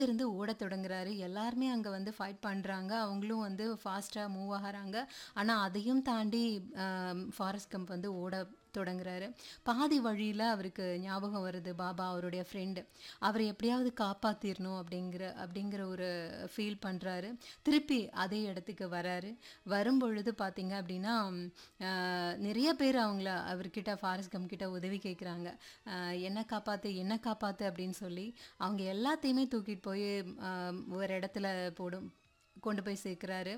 இருந்து ஓடத் தொடங்குறாரு. எல்லாருமே அங்க வந்து ஃபைட் பண்றாங்க. அவங்களும் வந்து ஃபாஸ்ட்டா மூவ் ஆகுறாங்க. ஆனா, அதையும் தாண்டி அ ஃபாரஸ்ட் கம்ப் வந்து ஓடத் தொடங்குறாரு. பாதி வழியில அவருக்கு ஞாபகம் வருது பாபா அவருடைய ஃப்ரெண்டு. அவர எப்படியாவது காப்பாத்திரணும் அப்படிங்கிற அப்படிங்கிற ஒரு ஃபீல் பண்றாரு. திருப்பி அதே இடத்துக்கு வராரு. வரும்பொழுது பார்த்தீங்க அப்படின்னா, அ நிறைய பேர் அவங்கள அவர்கிட்ட ஃபாரஸ்ட் கம்ப் கிட்ட உதவி கேட்குறாங்க. அ "என்ன காப்பாத்து, என்ன காப்பாத்து" அப்படின்னு சொல்லி அவங்க எல்லாத்தையுமே தூக்கிட்டு போய் அ ஒரு இடத்துல போடும் கொண்டு போய் சேர்க்குறாரு.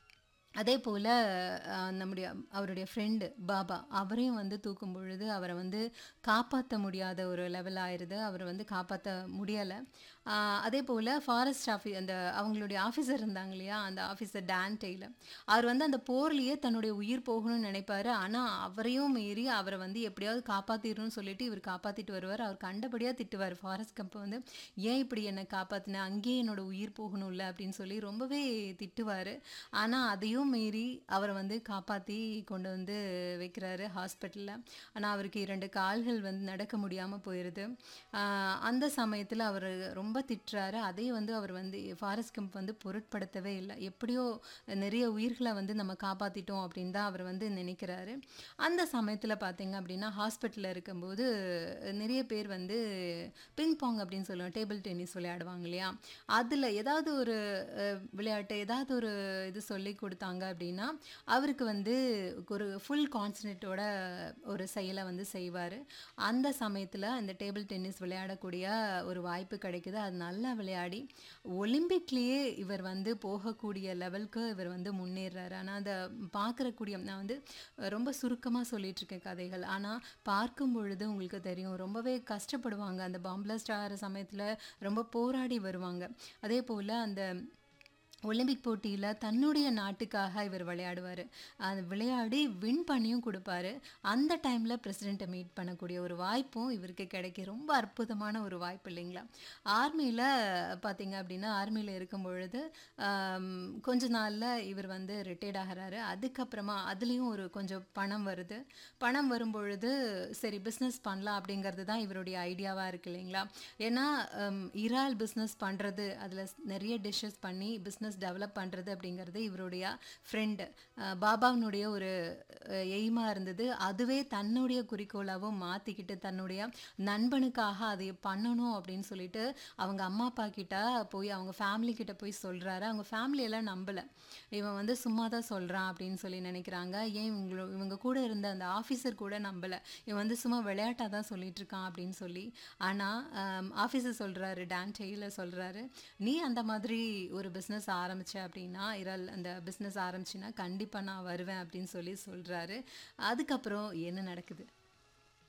அதேபோல அ நம்முடைய அவருடைய ஃப்ரெண்டு பாபா அவரையும் வந்து தூக்கும் பொழுது அவர வந்து காப்பாத்த முடியாத ஒரு லெவல் ஆயிருது. அவர வந்து காப்பாத்த முடியல. அ அதேபோல ஃபாரஸ்ட் ஆஃபி அந்த அவங்களுடைய ஆஃபீசர் இருந்தாங்க இல்லையா? அந்த ஆஃபீசர் டான் டெய்லர். அவர் வந்து அந்த போர்லயே தன்னுடைய உயிர் போகணும்னு நினைப்பாரு. ஆனா, அவரையும் மீறி அவர வந்து எப்படியாவது காப்பாத்திரணும்னு சொல்லிட்டு இவர் காப்பாத்திட்டு வருவாரு. அவர் கண்டபடியா திட்டுவாரு. ஃபாரஸ்ட் கம்ப வந்து "ஏன் இப்படி என்ன காப்பாத்துன? அங்கேயே என்னோட உயிர் போகணும்ல" அப்படின்னு சொல்லி ரொம்பவே திட்டுவாரு. ஆனா, அதையும் மீறி அவர வந்து காப்பாத்தி கொண்டு வந்து வைக்கிறாரு ஹாஸ்பிட்டல்ல. ஆனா, அவருக்கு 2 கால்கள் வந்து நடக்க முடியாம போயிருது. அ அந்த சமயத்துல அவரு ரொம்ப திட்டுறாரு. அதையும் வந்து அவர் வந்து ஃபாரஸ்ட் கம்ப் வந்து பொருட்படுத்தவே இல்ல. எப்படியோ நிறைய உயிர்கள வந்து நம்ம காப்பாத்திட்டோம் அப்படின்னு தான் அவர் வந்து நினைக்கிறாரு. அந்த சமயத்துல பார்த்தீங்க அப்படின்னா, ஹாஸ்பிட்டல்ல இருக்கும்போது நிறைய பேர் வந்து பிங் பாங் அப்படின்னு சொல்லுவோம். டேபிள் டென்னிஸ் விளையாடுவாங்க இல்லையா? அதுல ஏதாவது ஒரு அ விளையாட்டு, ஏதாவது ஒரு இது சொல்லிக் குடுத்தாங்க அப்படின்னா, அவருக்கு வந்து ஒரு ஃபுல் கான்சன்ட்ரேட்டோட ஒரு செயல வந்து செய்வாரு. அந்த சமயத்துல இந்த டேபிள் டென்னிஸ் விளையாடக்கூடிய ஒரு வாய்ப்பு கிடைக்குது. அது நல்லா விளையாடி ஒலிம்பிக்லயே இவர் வந்து போகக்கூடிய லெவலுக்கு இவர் வந்து முன்னேறுறாரு. ஆனா, அத பார்க்கறக்கூடிய நான் வந்து ரொம்ப சுருக்கமா சொல்லிட்டுருக்கேன் கதைகள். ஆனா, பார்க்கும் பொழுது உங்களுக்கு தெரியும். ரொம்பவே கஷ்டப்படுவாங்க. அந்த பாம் பிளாஸ்ட் ஆகுற சமயத்துல ரொம்ப போராடி வருவாங்க. அதேபோல அந்த ஒலிம்பிக் போட்டியில தன்னுடைய நாட்டுக்காக இவர் விளையாடுவாரு. அது விளையாடி வின் பண்ணியும் குடுப்பாரு. அந்த டைம்ல பிரசிடென்ட்ட மீட் பண்ணக்கூடிய ஒரு வாய்ப்பும் இவருக்கு கிடைக்கும். ரொம்ப அற்புதமான ஒரு வாய்ப்பு இல்லைங்களா? ஆர்மில பார்த்தீங்க அப்படின்னா, ஆர்மில இருக்கும்பொழுது அம் கொஞ்ச நாள்ல இவர் வந்து ரிட்டயர்ட் ஆகுறாரு. அதுக்கப்புறமா அதுலயும் ஒரு கொஞ்சம் பணம் வருது. பணம் வரும்பொழுது சரி பிசினஸ் பண்ணலாம் அப்படிங்கிறது தான் இவருடைய ஐடியாவா இருக்கு இல்லைங்களா? ஏன்னா, அம் இறால் பிசினஸ் பண்றது, அதுல நிறைய டிஷ்ஷஸ் பண்ணி பிசினஸ் டெவலப் பண்றது அப்படிங்கிறது இவருடைய ஃப்ரெண்டு அ பாபாவினுடைய ஒரு அ எய்மா இருந்தது. அதுவே தன்னுடைய குறிக்கோளாவும் மாத்திக்கிட்டு, தன்னுடைய நண்பனுக்காக அதை பண்ணணும் அப்படின்னு சொல்லிட்டு, அவங்க அம்மா, அப்பா கிட்ட போய் அவங்க ஃபேமிலி கிட்ட போய் சொல்றாரு. அவங்க ஃபேமிலி எல்லாம் நம்பல. இவன் வந்து சும்மா தான் சொல்றான் அப்படின்னு சொல்லி நினைக்கிறாங்க. ஏன் இவங்கள இவங்க கூட இருந்த அந்த ஆஃபீசர் கூட நம்பல. இவன் வந்து சும்மா விளையாட்டா தான் சொல்லிட்டு இருக்கான் அப்படின்னு சொல்லி. ஆனா, அ ஆஃபீசர் சொல்றாரு, டான் டெய்லர் சொல்றாரு, "நீ அந்த மாதிரி ஒரு பிசினஸ் ஆரம்பிச்ச அப்படின்னா, இறால் அந்த பிசினஸ் ஆரம்பிச்சீன்னா கண்டிப்பா நான் வருவேன்" அப்படின்னு சொல்லி சொல்றாரு. அதுக்கப்புறம் என்ன நடக்குது?